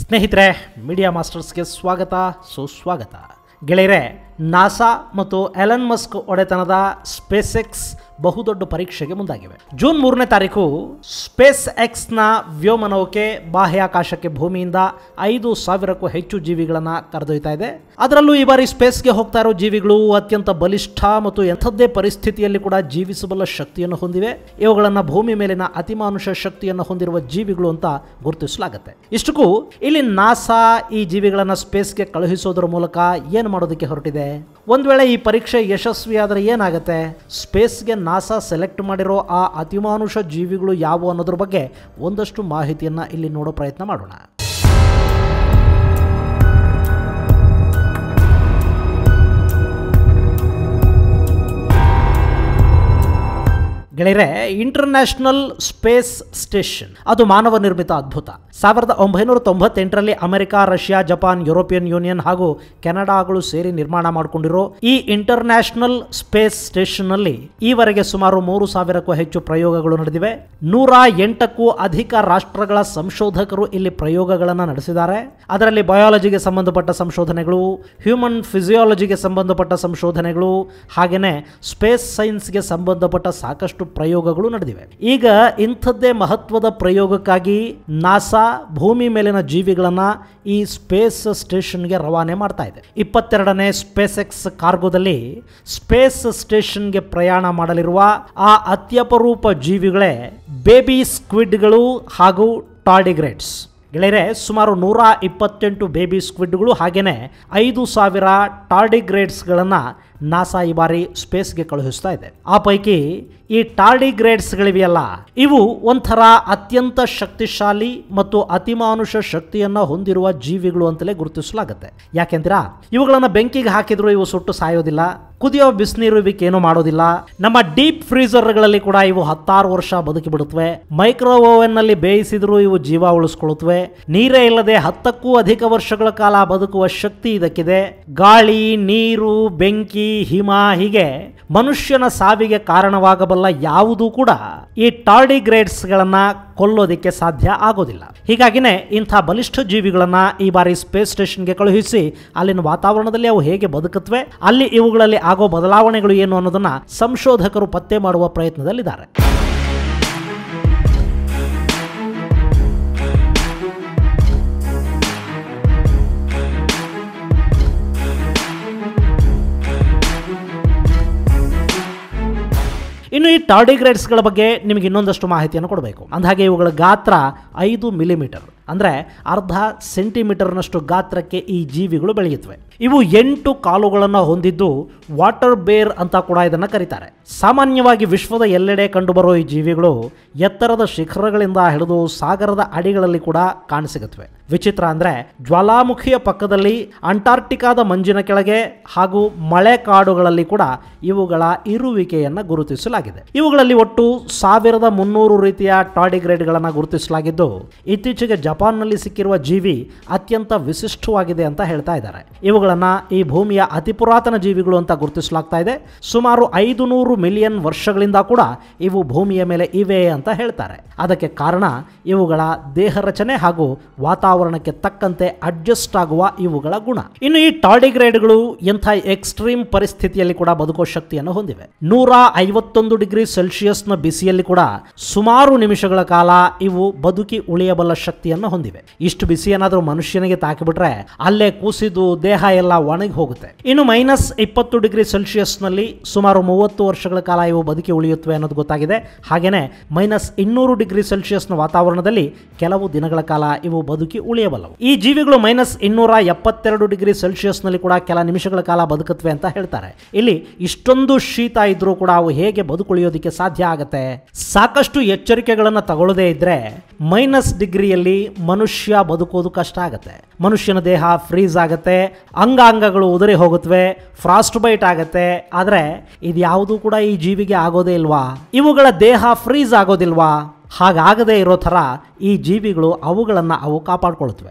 ಸ್ನೇಹಿತರೆ ಮೀಡಿಯಾ ಮಾಸ್ಟರ್ಸ್ಗೆ ಸ್ವಾಗತ ಸುಸ್ವಾಗತ ಗೆಳೆಯರೆ ನಾಸಾ ಮತ್ತು ಎಲನ್ ಮಸ್ಕ್ ಒಡೆತನದ ಸ್ಪೇಸ್ ಎಕ್ಸ್ ಬಹುದೊಡ್ಡ ಪರೀಕ್ಷೆಗೆ ಮುಂದಾಗಿವೆ ಜೂನ್ ಮೂರನೇ ತಾರೀಕು ಸ್ಪೇಸ್ ಎಕ್ಸ್ನ ವ್ಯೋಮನೌಕೆ ಬಾಹ್ಯಾಕಾಶಕ್ಕೆ ಭೂಮಿಯಿಂದ ಐದು ಸಾವಿರಕ್ಕೂ ಹೆಚ್ಚು ಜೀವಿಗಳನ್ನು ಕರೆದೊಯ್ತಾ ಇದೆ ಅದರಲ್ಲೂ ಈ ಬಾರಿ ಸ್ಪೇಸ್ಗೆ ಹೋಗ್ತಾ ಇರೋ ಜೀವಿಗಳು ಅತ್ಯಂತ ಬಲಿಷ್ಠ ಮತ್ತು ಎಂಥದ್ದೇ ಪರಿಸ್ಥಿತಿಯಲ್ಲಿ ಕೂಡ ಜೀವಿಸಬಲ್ಲ ಶಕ್ತಿಯನ್ನು ಹೊಂದಿವೆ ಇವುಗಳನ್ನು ಭೂಮಿ ಮೇಲಿನ ಅತಿಮಾನುಷ ಶಕ್ತಿಯನ್ನು ಹೊಂದಿರುವ ಜೀವಿಗಳು ಅಂತ ಗುರುತಿಸಲಾಗುತ್ತೆ ಇಷ್ಟಕ್ಕೂ ಇಲ್ಲಿ ನಾಸಾ ಈ ಜೀವಿಗಳನ್ನು ಸ್ಪೇಸ್ಗೆ ಕಳುಹಿಸೋದ್ರ ಮೂಲಕ ಏನು ಮಾಡೋದಕ್ಕೆ ಹೊರಟಿದೆ ಒಂದು ವೇಳೆ ಈ ಪರೀಕ್ಷೆ ಯಶಸ್ವಿಯಾದರೆ ಏನಾಗುತ್ತೆ ಸ್ಪೇಸ್ಗೆ ನಾಸಾ ಸೆಲೆಕ್ಟ್ ಮಾಡಿರೋ ಆ ಅತಿಮಾನುಷ ಜೀವಿಗಳು ಯಾವುವು ಅನ್ನೋದ್ರ ಬಗ್ಗೆ ಒಂದಷ್ಟು ಮಾಹಿತಿಯನ್ನು ಇಲ್ಲಿ ನೋಡೋ ಪ್ರಯತ್ನ ಮಾಡೋಣ ಗೆಳೆಯರೆ ಇಂಟರ್ನ್ಯಾಷನಲ್ ಸ್ಪೇಸ್ ಸ್ಟೇಷನ್ ಅದು ಮಾನವ ನಿರ್ಮಿತ ಅದ್ಭುತ ಸಾವಿರದ ಒಂಬೈನೂರ ತೊಂಬತ್ತೆಂಟರಲ್ಲಿ America Russia Japan European Union ಹಾಗೂ ಕೆನಡಾಗಳು ಸೇರಿ ನಿರ್ಮಾಣ ಮಾಡಿಕೊಂಡಿರೋ ಈ ಇಂಟರ್ನ್ಯಾಷನಲ್ ಸ್ಪೇಸ್ ಸ್ಟೇಷನ್ ನಲ್ಲಿ ಈವರೆಗೆ ಸುಮಾರು ಮೂರು ಸಾವಿರಕ್ಕೂ ಹೆಚ್ಚು ಪ್ರಯೋಗಗಳು ನಡೆದಿವೆ ನೂರ ಎಂಟಕ್ಕೂ ಅಧಿಕ ರಾಷ್ಟ್ರಗಳ ಸಂಶೋಧಕರು ಇಲ್ಲಿ ಪ್ರಯೋಗಗಳನ್ನು ನಡೆಸಿದ್ದಾರೆ ಅದರಲ್ಲಿ ಬಯಾಲಜಿಗೆ ಸಂಬಂಧಪಟ್ಟ ಸಂಶೋಧನೆಗಳು ಹ್ಯೂಮನ್ ಫಿಸಿಯಾಲಜಿಗೆ ಸಂಬಂಧಪಟ್ಟ ಸಂಶೋಧನೆಗಳು ಹಾಗೆಯೇ ಸ್ಪೇಸ್ ಸೈನ್ಸ್ಗೆ ಸಂಬಂಧಪಟ್ಟ ಸಾಕಷ್ಟು ಪ್ರಯೋಗಗಳು ನಡೆದಿವೆ ಈಗ ಇಂಥದ್ದೇ ಮಹತ್ವದ ಪ್ರಯೋಗಕ್ಕಾಗಿ ನಾಸಾ ಭೂಮಿ ಮೇಲಿನ ಜೀವಿಗಳನ್ನ ಈ ಸ್ಪೇಸ್ ಸ್ಟೇಷನ್ಗೆ ರವಾನೆ ಮಾಡ್ತಾ ಇದೆ ಇಪ್ಪತ್ತೆರಡನೇ ಸ್ಪೇಸ್ ಎಕ್ಸ್ ಕಾರ್ಗೋದಲ್ಲಿ ಸ್ಪೇಸ್ ಸ್ಟೇಷನ್ಗೆ ಪ್ರಯಾಣ ಮಾಡಲಿರುವ ಆ ಅತ್ಯಪರೂಪ ಜೀವಿಗಳೇ ಬೇಬಿ ಸ್ಕ್ವಿಡ್ಗಳು ಹಾಗೂ ಟಾರ್ಡಿಗ್ರೇಟ್ಸ್ ಗೆಳೆಯರೆ ಸುಮಾರು ನೂರ ಇಪ್ಪತ್ತೆಂಟು ಬೇಬಿ ಸ್ಕ್ವಿಡ್ಗಳು ಹಾಗೆಯೇ ಐದು ಸಾವಿರ ಟಾರ್ಡಿಗ್ರೇಡ್ಸ್ಗಳನ್ನು ನಾಸಾ ಈ ಬಾರಿ ಸ್ಪೇಸ್ಗೆ ಕಳುಹಿಸ್ತಾ ಇದೆ ಆ ಪೈಕಿ ಈ ಟಾರ್ಡಿಗ್ರೇಡ್ಸ್ಗಳಿವೆಯಲ್ಲ ಇವು ಒಂಥರ ಅತ್ಯಂತ ಶಕ್ತಿಶಾಲಿ ಮತ್ತು ಅತಿಮಾನುಷ ಶಕ್ತಿಯನ್ನು ಹೊಂದಿರುವ ಜೀವಿಗಳು ಅಂತಲೇ ಗುರುತಿಸಲಾಗುತ್ತೆ ಯಾಕೆಂತೀರಾ ಇವುಗಳನ್ನು ಬೆಂಕಿಗೆ ಹಾಕಿದ್ರು ಇವು ಸುಟ್ಟು ಸಾಯೋದಿಲ್ಲ ಕುದಿಯೋ ಬಿಸಿನೀರು ಇವಕ್ಕೇನು ಮಾಡೋದಿಲ್ಲ ನಮ್ಮ ಡೀಪ್ ಫ್ರೀಸರ್ಗಳಲ್ಲಿ ಕೂಡ ಇವು ಹತ್ತಾರು ವರ್ಷ ಬದುಕಿ ಬಿಡುತ್ತವೆ ಮೈಕ್ರೋ ಓವೆನ್ನಲ್ಲಿ ಬೇಯಿಸಿದ್ರು ಇವು ಜೀವ ಉಳಿಸ್ಕೊಳ್ಳುತ್ತವೆ ನೀರೇ ಇಲ್ಲದೆ ಹತ್ತಕ್ಕೂ ಅಧಿಕ ವರ್ಷಗಳ ಕಾಲ ಬದುಕುವ ಶಕ್ತಿ ಇದಕ್ಕಿದೆ ಗಾಳಿ ನೀರು ಬೆಂಕಿ ಹಿಮ ಹೀಗೆ ಮನುಷ್ಯನ ಸಾವಿಗೆ ಕಾರಣವಾಗಬಲ್ಲ ಯಾವುದೂ ಕೂಡ ಈ ಟಾರ್ಡಿಗ್ರೇಡ್ಸ್ಗಳನ್ನ ಕೊಲ್ಲೋದಕ್ಕೆ ಸಾಧ್ಯ ಆಗೋದಿಲ್ಲ ಹೀಗಾಗಿನೇ ಇಂಥ ಬಲಿಷ್ಠ ಜೀವಿಗಳನ್ನ ಈ ಬಾರಿ ಸ್ಪೇಸ್ ಸ್ಟೇಷನ್ಗೆ ಕಳುಹಿಸಿ ಅಲ್ಲಿನ ವಾತಾವರಣದಲ್ಲಿ ಅವು ಹೇಗೆ ಬದುಕುತ್ತವೆ ಅಲ್ಲಿ ಇವುಗಳಲ್ಲಿ ಆಗೋ ಬದಲಾವಣೆಗಳು ಏನು ಅನ್ನೋದನ್ನ ಸಂಶೋಧಕರು ಪತ್ತೆ ಮಾಡುವ ಪ್ರಯತ್ನದಲ್ಲಿದ್ದಾರೆ ಇನ್ನು ಈ ಟಾರ್ಡಿಗ್ರೇಡ್ಸ್ಗಳ ಬಗ್ಗೆ ನಿಮಗೆ ಇನ್ನೊಂದಷ್ಟು ಮಾಹಿತಿಯನ್ನು ಕೊಡಬೇಕು ಅಂದಹಾಗೆ ಇವುಗಳ ಗಾತ್ರ ಐದು ಮಿಲಿಮೀಟರ್ ಅಂದರೆ ಅರ್ಧ ಸೆಂಟಿಮೀಟರ್ನಷ್ಟು ಗಾತ್ರಕ್ಕೆ ಈ ಜೀವಿಗಳು ಬೆಳೆಯುತ್ತವೆ ಇವು ಎಂಟು ಕಾಲುಗಳನ್ನು ಹೊಂದಿದ್ದು ವಾಟರ್ ಬೇರ್ ಅಂತ ಕೂಡ ಇದನ್ನು ಕರೀತಾರೆ ಸಾಮಾನ್ಯವಾಗಿ ವಿಶ್ವದ ಎಲ್ಲೆಡೆ ಕಂಡುಬರೋ ಈ ಜೀವಿಗಳು ಎತ್ತರದ ಶಿಖರಗಳಿಂದ ಹಿಡಿದು ಸಾಗರದ ಅಡಿಗಳಲ್ಲಿ ಕೂಡ ಕಾಣಸಿಗುತ್ತವೆ ವಿಚಿತ್ರ ಅಂದರೆ ಜ್ವಾಲಾಮುಖಿಯ ಪಕ್ಕದಲ್ಲಿ ಅಂಟಾರ್ಟಿಕಾದ ಮಂಜಿನ ಕೆಳಗೆ ಹಾಗೂ ಮಳೆ ಕಾಡುಗಳಲ್ಲಿ ಕೂಡ ಇವುಗಳ ಇರುವಿಕೆಯನ್ನು ಗುರುತಿಸಲಾಗಿದೆ ಇವುಗಳಲ್ಲಿ ಒಟ್ಟು ಸಾವಿರದ ಮುನ್ನೂರು ರೀತಿಯ ಟಾರ್ಡಿಗ್ರೇಡ್ಗಳನ್ನು ಗುರುತಿಸಲಾಗಿದ್ದು ಇತ್ತೀಚೆಗೆ ಜಪಾನ್ನಲ್ಲಿ ಸಿಕ್ಕಿರುವ ಜೀವಿ ಅತ್ಯಂತ ವಿಶಿಷ್ಟವಾಗಿದೆ ಅಂತ ಹೇಳ್ತಾ ಇದ್ದಾರೆ ಇವುಗಳನ್ನು ಈ ಭೂಮಿಯ ಅತಿ ಪುರಾತನ ಜೀವಿಗಳು ಅಂತ ಗುರುತಿಸಲಾಗ್ತಾ ಇದೆ ಸುಮಾರು ಐದು ನೂರು ಮಿಲಿಯನ್ ವರ್ಷಗಳಿಂದ ಕೂಡ ಇವು ಭೂಮಿಯ ಮೇಲೆ ಇವೆ ಅಂತ ಹೇಳ್ತಾರೆ ಅದಕ್ಕೆ ಕಾರಣ ಇವುಗಳ ದೇಹ ರಚನೆ ಹಾಗೂ ವಾತಾವರಣಕ್ಕೆ ತಕ್ಕಂತೆ ಅಡ್ಜಸ್ಟ್ ಆಗುವ ಇವುಗಳ ಗುಣ ಇನ್ನು ಈ ಟಾರ್ಡಿಗ್ರೇಡ್ಗಳು ಎಂಥ ಎಕ್ಸ್ಟ್ರೀಮ್ ಪರಿಸ್ಥಿತಿಯಲ್ಲಿ ಕೂಡ ಬದುಕೋ ಶಕ್ತಿಯನ್ನು ಹೊಂದಿವೆ ನೂರ ಐವತ್ತೊಂದು ಡಿಗ್ರಿ ಸೆಲ್ಸಿಯಸ್ನ ಬಿಸಿಯಲ್ಲಿ ಕೂಡ ಸುಮಾರು ನಿಮಿಷಗಳ ಕಾಲ ಇವು ಬದುಕಿ ಉಳಿಯಬಲ್ಲ ಶಕ್ತಿಯನ್ನು ಹೊಂದಿವೆ ಇಷ್ಟು ಬಿಸಿ ಏನಾದರೂ ಮನುಷ್ಯನಿಗೆ ತಾಕಿಬಿಟ್ರೆ ಅಲ್ಲೇ ಕೂಸಿದ್ದು ದೇಹ ಎಲ್ಲ ಒಣಗಿ ಹೋಗುತ್ತೆ ಇನ್ನು ಮೈನಸ್ ಇಪ್ಪತ್ತು ಡಿಗ್ರಿ ಸೆಲ್ಸಿಯಸ್ನಲ್ಲಿ ಸುಮಾರು ಮೂವತ್ತು ವರ್ಷಗಳ ಕಾಲ ಇವು ಬದುಕಿ ಉಳಿಯುತ್ತವೆ ಅನ್ನೋದು ಗೊತ್ತಾಗಿದೆ ಹಾಗೆಯೇ ಮೈನಸ್ ಇನ್ನೂರು ಡಿಗ್ರಿ ಸೆಲ್ಸಿಯಸ್ನ ವಾತಾವರಣದಲ್ಲಿ ಕೆಲವು ದಿನಗಳ ಕಾಲ ಇವು ಬದುಕಿ ಉಳಿಯಬಲ್ಲವು ಈ ಜೀವಿಗಳು ಮೈನಸ್ ಇನ್ನೂರ ಎಪ್ಪತ್ತೆರಡು ಡಿಗ್ರಿ ಸೆಲ್ಸಿಯಸ್ನಲ್ಲಿ ಕೂಡ ಕೆಲ ನಿಮಿಷಗಳ ಕಾಲ ಬದುಕುತ್ತವೆ ಅಂತ ಹೇಳ್ತಾರೆ ಇಲ್ಲಿ ಇಷ್ಟೊಂದು ಶೀತ ಇದ್ರೂ ಕೂಡ ಅವು ಹೇಗೆ ಬದುಕುಳಿಯೋದಕ್ಕೆ ಸಾಧ್ಯ ಆಗುತ್ತೆ ಸಾಕಷ್ಟು ಎಚ್ಚರಿಕೆಗಳನ್ನು ತಗೊಳ್ಳದೇ ಇದ್ರೆ ಮೈನಸ್ ಡಿಗ್ರಿಯಲ್ಲಿ ಮನುಷ್ಯ ಬದುಕೋದು ಕಷ್ಟ ಆಗುತ್ತೆ ಮನುಷ್ಯನ ದೇಹ ಫ್ರೀಸ್ ಆಗುತ್ತೆ ಅಂಗಾಂಗಗಳು ಉದುರಿ ಹೋಗುತ್ತವೆ ಫ್ರಾಸ್ಟ್ ಬೈಟ್ ಆಗುತ್ತೆ ಆದರೆ ಇದ್ಯಾವುದೂ ಕೂಡ ಈ ಜೀವಿಗೆ ಆಗೋದೇ ಇಲ್ವಾ ಇವುಗಳ ದೇಹ ಫ್ರೀಸ್ ಆಗೋದಿಲ್ವಾ ಹಾಗಾಗದೇ ಇರೋ ಥರ ಈ ಜೀವಿಗಳು ಅವುಗಳನ್ನು ಅವು ಕಾಪಾಡ್ಕೊಳ್ತವೆ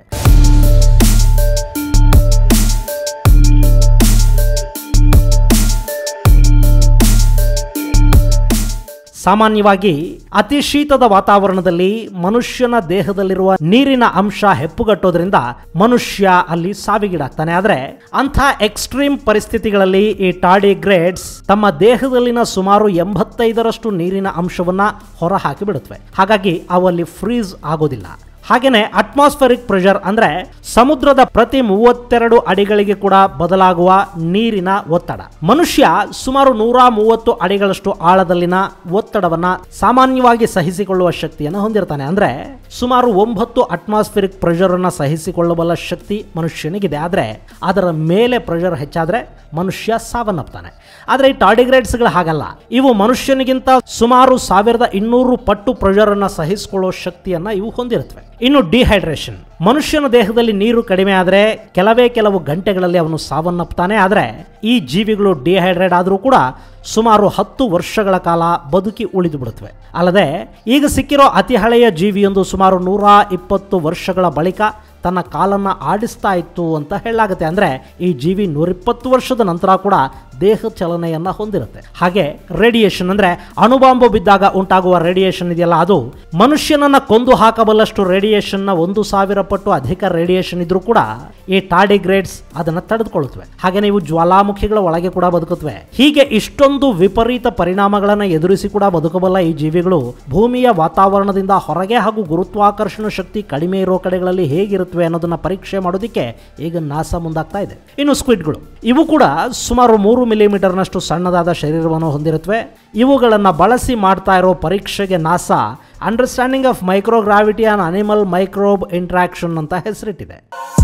ಸಾಮಾನ್ಯವಾಗಿ ಅತಿ ಶೀತದ ವಾತಾವರಣದಲ್ಲಿ ಮನುಷ್ಯನ ದೇಹದಲ್ಲಿರುವ ನೀರಿನ ಅಂಶ ಹೆಪ್ಪುಗಟ್ಟೋದ್ರಿಂದ ಮನುಷ್ಯ ಅಲ್ಲಿ ಸಾವಿಗೀಡಾಗ್ತಾನೆ ಆದ್ರೆ ಅಂಥ ಎಕ್ಸ್ಟ್ರೀಮ್ ಪರಿಸ್ಥಿತಿಗಳಲ್ಲಿ ಈ ಟಾರ್ಡಿಗ್ರೇಡ್ಸ್ ತಮ್ಮ ದೇಹದಲ್ಲಿನ ಸುಮಾರು ಎಂಬತ್ತೈದರಷ್ಟು ನೀರಿನ ಅಂಶವನ್ನ ಹೊರಹಾಕಿ ಬಿಡುತ್ತವೆ ಹಾಗಾಗಿ ಅವು ಅಲ್ಲಿ ಫ್ರೀಸ್ ಆಗೋದಿಲ್ಲ ಹಾಗೇನೆ ಅಟ್ಮಾಸ್ಫರಿಕ್ ಪ್ರೆಷರ್ ಅಂದ್ರೆ ಸಮುದ್ರದ ಪ್ರತಿ ಮೂವತ್ತೆರಡು ಅಡಿಗಳಿಗೆ ಕೂಡ ಬದಲಾಗುವ ನೀರಿನ ಒತ್ತಡ ಮನುಷ್ಯ ಸುಮಾರು ನೂರ ಮೂವತ್ತು ಅಡಿಗಳಷ್ಟು ಆಳದಲ್ಲಿನ ಒತ್ತಡವನ್ನ ಸಾಮಾನ್ಯವಾಗಿ ಸಹಿಸಿಕೊಳ್ಳುವ ಶಕ್ತಿಯನ್ನು ಹೊಂದಿರ್ತಾನೆ ಅಂದ್ರೆ ಸುಮಾರು ಒಂಬತ್ತು ಅಟ್ಮಾಸ್ಫಿರಿಕ್ ಪ್ರೆಷರ್ ಅನ್ನ ಸಹಿಸಿಕೊಳ್ಳಬಲ್ಲ ಶಕ್ತಿ ಮನುಷ್ಯನಿಗಿದೆ ಆದ್ರೆ ಅದರ ಮೇಲೆ ಪ್ರೆಷರ್ ಹೆಚ್ಚಾದ್ರೆ ಮನುಷ್ಯ ಸಾವನ್ನಪ್ತಾನೆ ಆದರೆ ಈ ಟಾರ್ಡಿಗ್ರೇಡ್ಸ್ಗಳು ಹಾಗಲ್ಲ ಇವು ಮನುಷ್ಯನಿಗಿಂತ ಸುಮಾರು ಸಾವಿರದ ಇನ್ನೂರು ಪಟ್ಟು ಪ್ರೆಷರ್ ಅನ್ನ ಸಹಿಸಿಕೊಳ್ಳುವ ಶಕ್ತಿಯನ್ನ ಇವು ಹೊಂದಿರುತ್ತವೆ ಇನ್ನು ಡಿಹೈಡ್ರೇಷನ್ ಮನುಷ್ಯನ ದೇಹದಲ್ಲಿ ನೀರು ಕಡಿಮೆ ಆದರೆ ಕೆಲವೇ ಕೆಲವು ಗಂಟೆಗಳಲ್ಲಿ ಅವನು ಸಾವನ್ನಪ್ತಾನೆ ಆದರೆ ಈ ಜೀವಿಗಳು ಡಿಹೈಡ್ರೇಟ್ ಆದರೂ ಕೂಡ ಸುಮಾರು ಹತ್ತು ವರ್ಷಗಳ ಕಾಲ ಬದುಕಿ ಉಳಿದು ಬಿಡುತ್ತವೆ ಅಲ್ಲದೆ ಈಗ ಸಿಕ್ಕಿರೋ ಅತಿ ಹಳೆಯ ಜೀವಿಯೊಂದು ಸುಮಾರು ನೂರ ಇಪ್ಪತ್ತು ವರ್ಷಗಳ ಬಳಿಕ ತನ್ನ ಕಾಲನ್ನು ಆಡಿಸ್ತಾ ಇತ್ತು ಅಂತ ಹೇಳಲಾಗುತ್ತೆ ಅಂದರೆ ಈ ಜೀವಿ ನೂರಿಪ್ಪತ್ತು ವರ್ಷದ ನಂತರ ಕೂಡ ದೇಹ ಚಲನೆಯನ್ನು ಹೊಂದಿರುತ್ತೆ ಹಾಗೆ ರೇಡಿಯೇಷನ್ ಅಂದರೆ ಅಣುಬಾಂಬು ಬಿದ್ದಾಗ ಉಂಟಾಗುವ ರೇಡಿಯೇಷನ್ ಇದೆಯಲ್ಲ ಅದು ಮನುಷ್ಯನನ್ನು ಕೊಂದು ಹಾಕಬಲ್ಲಷ್ಟು ರೇಡಿಯೇಷನ್ನ ಒಂದು ಸಾವಿರ ಪಟ್ಟು ಅಧಿಕ ರೇಡಿಯೇಷನ್ ಇದ್ರೂ ಕೂಡ ಈ ಟಾರ್ಡಿಗ್ರೇಡ್ಸ್ ಅದನ್ನು ತಡೆದುಕೊಳ್ಳುತ್ತವೆ ಹಾಗೆ ನೀವು ಜ್ವಾಲಾಮುಖಿಗಳ ಒಳಗೆ ಕೂಡ ಬದುಕುತ್ತವೆ ಹೀಗೆ ಇಷ್ಟೊಂದು ವಿಪರೀತ ಪರಿಣಾಮಗಳನ್ನು ಎದುರಿಸಿ ಕೂಡ ಬದುಕಬಲ್ಲ ಈ ಜೀವಿಗಳು ಭೂಮಿಯ ವಾತಾವರಣದಿಂದ ಹೊರಗೆ ಹಾಗೂ ಗುರುತ್ವಾಕರ್ಷಣ ಶಕ್ತಿ ಕಡಿಮೆ ಇರೋ ಕಡೆಗಳಲ್ಲಿ ಹೇಗಿರುತ್ತವೆ ಅನ್ನೋದನ್ನ ಪರೀಕ್ಷೆ ಮಾಡೋದಕ್ಕೆ ಈಗ ನಾಸಾ ಮುಂದಾಗ್ತಾ ಇದೆ ಇನ್ನು ಸ್ಕ್ವಿಡ್ಗಳು ಇವು ಕೂಡ ಸುಮಾರು ಮೂರು ಮಿಲಿಮೀಟರ್ನಷ್ಟು ಸಣ್ಣದಾದ ಶರೀರವನ್ನು ಹೊಂದಿರುತ್ತವೆ ಇವುಗಳನ್ನು ಬಳಸಿ ಮಾಡ್ತಾ ಇರೋ ಪರೀಕ್ಷೆಗೆ NASA understanding of microgravity on animal microbe interaction ಅಂತ ಹೆಸರಿಟ್ಟಿದೆ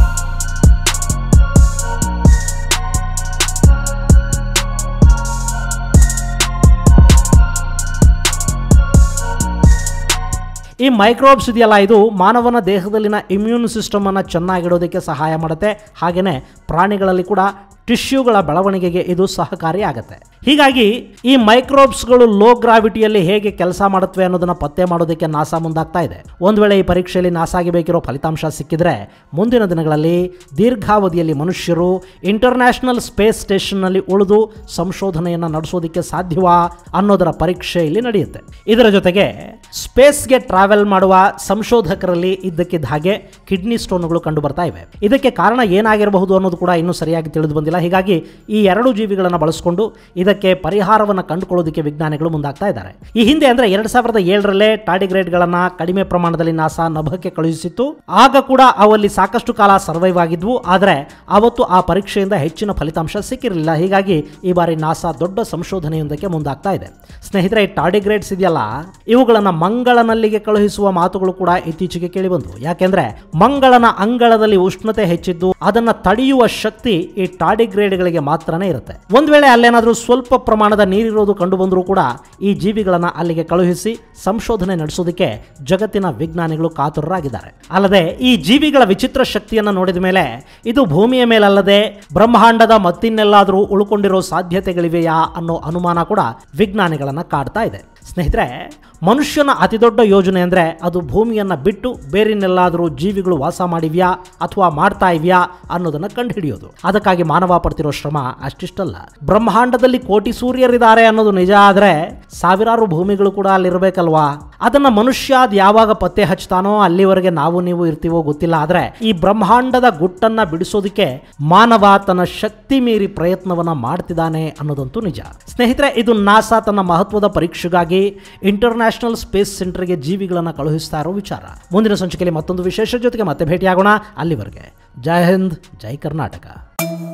ಈ ಮೈಕ್ರೋಬ್ಸ್ ಇದೆಯಲ್ಲ ಇದು ಮಾನವನ ದೇಹದಲ್ಲಿನ ಇಮ್ಯೂನ್ ಸಿಸ್ಟಮ್ ಅನ್ನು ಚೆನ್ನಾಗಿಡೋದಕ್ಕೆ ಸಹಾಯ ಮಾಡುತ್ತೆ ಹಾಗೆಯೇ ಪ್ರಾಣಿಗಳಲ್ಲಿ ಕೂಡ ಟಿಶ್ಯೂಗಳ ಬೆಳವಣಿಗೆಗೆ ಇದು ಸಹಕಾರಿಯಾಗುತ್ತೆ ಹೀಗಾಗಿ ಈ ಮೈಕ್ರೋಬ್ಸ್ಗಳು ಲೋ ಗ್ರಾವಿಟಿಯಲ್ಲಿ ಹೇಗೆ ಕೆಲಸ ಮಾಡುತ್ತವೆ ಅನ್ನೋದನ್ನ ಪತ್ತೆ ಮಾಡೋದಕ್ಕೆ ನಾಸಾ ಮುಂದಾಗ್ತಾ ಇದೆ ಒಂದು ವೇಳೆ ಈ ಪರೀಕ್ಷೆಯಲ್ಲಿ ನಾಸಾಗೆ ಬೇಕಿರೋ ಫಲಿತಾಂಶ ಸಿಕ್ಕಿದ್ರೆ ಮುಂದಿನ ದಿನಗಳಲ್ಲಿ ದೀರ್ಘಾವಧಿಯಲ್ಲಿ ಮನುಷ್ಯರು ಇಂಟರ್ನ್ಯಾಷನಲ್ ಸ್ಪೇಸ್ ಸ್ಟೇಷನ್ನಲ್ಲಿ ಉಳಿದು ಸಂಶೋಧನೆಯನ್ನು ನಡೆಸೋದಕ್ಕೆ ಸಾಧ್ಯವಾ ಅನ್ನೋದರ ಪರೀಕ್ಷೆ ಇಲ್ಲಿ ನಡೆಯುತ್ತೆ ಇದರ ಜೊತೆಗೆ ಸ್ಪೇಸ್ಗೆ ಟ್ರಾವೆಲ್ ಮಾಡುವ ಸಂಶೋಧಕರಲ್ಲಿ ಇದ್ದಕ್ಕಿದ್ದ ಹಾಗೆ ಕಿಡ್ನಿ ಸ್ಟೋನ್ಗಳು ಕಂಡು ಬರ್ತಾ ಇವೆ ಇದಕ್ಕೆ ಕಾರಣ ಏನಾಗಿರಬಹುದು ಅನ್ನೋದು ಕೂಡ ಇನ್ನೂ ಸರಿಯಾಗಿ ತಿಳಿದು ಬಂದಿಲ್ಲ ಹೀಗಾಗಿ ಈ ಎರಡು ಜೀವಿಗಳನ್ನು ಬಳಸಿಕೊಂಡು ಇದಕ್ಕೆ ಪರಿಹಾರವನ್ನು ಕಂಡುಕೊಳ್ಳೋದಕ್ಕೆ ವಿಜ್ಞಾನಿಗಳು ಮುಂದಾಗ್ತಾ ಇದ್ದಾರೆ ಈ ಹಿಂದೆ ಅಂದ್ರೆ ಎರಡ್ ಸಾವಿರದ ಏಳರಲ್ಲೇ ಟಾರ್ಡಿಗ್ರೇಡ್ಗಳನ್ನ ಕಡಿಮೆ ಪ್ರಮಾಣದಲ್ಲಿ ನಾಸಾ ನಭಕ್ಕೆ ಕಳುಹಿಸಿತ್ತು ಆಗ ಕೂಡ ಅವಲ್ಲಿ ಸಾಕಷ್ಟು ಕಾಲ ಸರ್ವೈವ್ ಆಗಿದ್ವು ಆದರೆ ಅವತ್ತು ಆ ಪರೀಕ್ಷೆಯಿಂದ ಹೆಚ್ಚಿನ ಫಲಿತಾಂಶ ಸಿಕ್ಕಿರಲಿಲ್ಲ ಹೀಗಾಗಿ ಈ ಬಾರಿ ನಾಸಾ ದೊಡ್ಡ ಸಂಶೋಧನೆಯೊಂದಕ್ಕೆ ಮುಂದಾಗ್ತಾ ಇದೆ ಸ್ನೇಹಿತರೆ ಈ ಟಾರ್ಡಿಗ್ರೇಡ್ಸ್ ಇದೆಯಲ್ಲ ಇವುಗಳನ್ನ ಮಂಗಳನಲ್ಲಿಗೆ ಕಳುಹಿಸುವ ಮಾತುಗಳು ಕೂಡ ಇತ್ತೀಚೆಗೆ ಕೇಳಿಬಂದವು ಯಾಕೆಂದ್ರೆ ಮಂಗಳನ ಅಂಗಳದಲ್ಲಿ ಉಷ್ಣತೆ ಹೆಚ್ಚಿದ್ದು ಅದನ್ನ ತಡೆಯುವ ಶಕ್ತಿ ಈ ಟಾರ್ಡಿಗ್ರೇಡ್ಗಳಿಗೆ ಮಾತ್ರನೇ ಇರುತ್ತೆ ಒಂದ್ ವೇಳೆ ಅಲ್ಲೇನಾದ್ರೂ ಸ್ವಲ್ಪ ಪ್ರಮಾಣದ ನೀರಿರೋದು ಕಂಡು ಬಂದರೂ ಕೂಡ ಈ ಜೀವಿಗಳನ್ನ ಅಲ್ಲಿಗೆ ಕಳುಹಿಸಿ ಸಂಶೋಧನೆ ನಡೆಸೋದಕ್ಕೆ ಜಗತ್ತಿನ ವಿಜ್ಞಾನಿಗಳು ಕಾತುರರಾಗಿದ್ದಾರೆ ಅಲ್ಲದೆ ಈ ಜೀವಿಗಳ ವಿಚಿತ್ರ ಶಕ್ತಿಯನ್ನು ನೋಡಿದ ಮೇಲೆ ಇದು ಭೂಮಿಯ ಮೇಲಲ್ಲದೆ ಬ್ರಹ್ಮಾಂಡದ ಮತ್ತಿನ್ನೆಲ್ಲಾದರೂ ಉಳ್ಕೊಂಡಿರೋ ಸಾಧ್ಯತೆಗಳಿವೆಯಾ ಅನ್ನೋ ಅನುಮಾನ ಕೂಡ ವಿಜ್ಞಾನಿಗಳನ್ನ ಕಾಡ್ತಾ ಇದೆ ಸ್ನೇಹಿತರೆ ಮನುಷ್ಯನ ಅತಿದೊಡ್ಡ ಯೋಜನೆ ಅಂದರೆ ಅದು ಭೂಮಿಯನ್ನು ಬಿಟ್ಟು ಬೇರೆನೆಲ್ಲಾದರೂ ಜೀವಿಗಳು ವಾಸ ಮಾಡಿವ್ಯಾ ಅಥವಾ ಮಾಡ್ತಾ ಇವ್ಯಾ ಅನ್ನೋದನ್ನು ಕಂಡುಹಿಡಿಯೋದು ಅದಕ್ಕಾಗಿ ಮಾನವ ಪಡ್ತಿರೋ ಶ್ರಮ ಅಷ್ಟಿಷ್ಟಲ್ಲ ಬ್ರಹ್ಮಾಂಡದಲ್ಲಿ ಕೋಟಿ ಸೂರ್ಯರಿದ್ದಾರೆ ಅನ್ನೋದು ನಿಜ ಆದರೆ ಸಾವಿರಾರು ಭೂಮಿಗಳು ಕೂಡ ಅಲ್ಲಿರಬೇಕಲ್ವಾ ಅದನ್ನ ಮನುಷ್ಯ ಅದ್ ಯಾವಾಗ ಪತ್ತೆ ಹಚ್ತಾನೋ ಅಲ್ಲಿವರೆಗೆ ನಾವು ನೀವು ಇರ್ತೀವೋ ಗೊತ್ತಿಲ್ಲ ಆದರೆ ಈ ಬ್ರಹ್ಮಾಂಡದ ಗುಟ್ಟನ್ನ ಬಿಡಿಸೋದಕ್ಕೆ ಮಾನವ ತನ್ನ ಶಕ್ತಿ ಮೀರಿ ಪ್ರಯತ್ನವನ್ನ ಮಾಡ್ತಿದ್ದಾನೆ ಅನ್ನೋದಂತೂ ನಿಜ ಸ್ನೇಹಿತರೆ ಇದು ನಾಸಾ ತನ್ನ ಮಹತ್ವದ ಪರೀಕ್ಷೆಗಾಗಿ ಇಂಟರ್ನ್ಯಾಷನಲ್ ಸ್ಪೇಸ್ ಸೆಂಟರ್ಗೆ ಜೀವಿಗಳನ್ನು ಕಳುಹಿಸ್ತಾ ಇರೋ ವಿಚಾರ ಮುಂದಿನ ಸಂಚಿಕೆಯಲ್ಲಿ ಮತ್ತೊಂದು ವಿಶೇಷ ಜೊತೆಗೆ ಮತ್ತೆ ಭೇಟಿಯಾಗೋಣ ಅಲ್ಲಿವರೆಗೆ ಜೈ ಹಿಂದ್ ಜೈ ಕರ್ನಾಟಕ